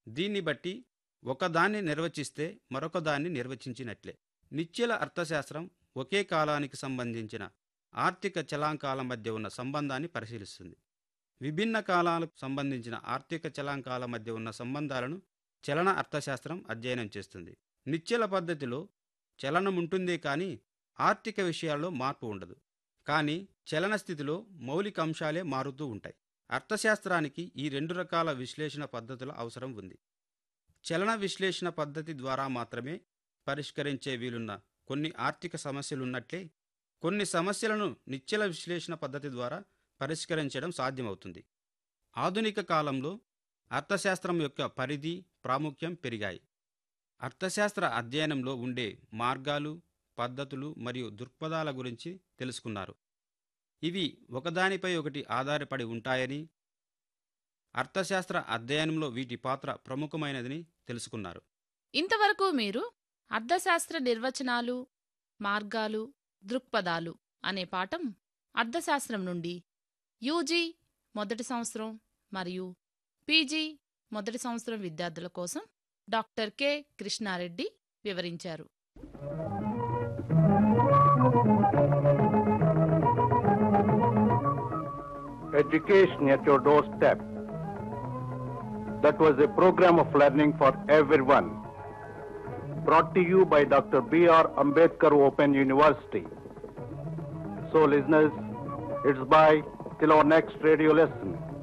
దీన్ని బట్టి ఒకదాన్ని నిర్వచిస్తే మరొకదాన్ని నిర్వచించినట్లే నిశ్చల అర్థశాస్త్రం ఒకే కాలానికి సంబంధించిన ఆర్థిక చలాంకాల మధ్య ఉన్న సంబంధాన్ని పరిశీలిస్తుంది విభిన్న కాలాలకు సంబంధించిన ఆర్థిక చలాంకాల మధ్య ఉన్న సంబంధాలను చలన అర్థశాస్త్రం అధ్యయనం చేస్తుంది నిశ్చల పద్ధతిలో చలనం ఉంటుందే కానీ ఆర్థిక విషయాల్లో మార్పు ఉండదు కానీ చలన స్థితిలో మౌలిక అంశాలే మారుతూ ఉంటాయి అర్థశాస్త్రానికి ఈ రెండు రకాల విశ్లేషణ పద్ధతుల అవసరం ఉంది చలన విశ్లేషణ పద్ధతి ద్వారా మాత్రమే పరిష్కరించే వీలున్న కొన్ని ఆర్థిక సమస్యలున్నట్లే కొన్ని సమస్యలను నిశ్చల విశ్లేషణ పద్ధతి ద్వారా పరిష్కరించడం సాధ్యమవుతుంది ఆధునిక కాలంలో అర్థశాస్త్రం యొక్క పరిధి ప్రాముఖ్యం పెరిగాయి అర్థశాస్త్ర అధ్యయనంలో ఉండే మార్గాలు పద్ధతులు మరియు దృక్పథాల గురించి తెలుసుకున్నారు ఇవి ఒకదానిపై ఒకటి ఆధారపడి ఉంటాయని అర్థశాస్త్ర అధ్యయనంలో వీటి పాత్ర ప్రముఖమైనదని తెలుసుకున్నారు ఇంతవరకు మీరు అర్థశాస్త్ర నిర్వచనాలు మార్గాలు దృక్పథాలు అనే పాఠం అర్థశాస్త్రం నుండి యూజీ మొదటి సంవత్సరం మరియు పీజీ మొదటి సంవత్సరం విద్యార్థుల కోసం డాక్టర్ కె కృష్ణారెడ్డి వివరించారు Education at your doorstep. That was a program of learning for everyone. Brought to you by Dr. B.R. Ambedkar Open University. So, listeners, it's bye till our next radio lesson.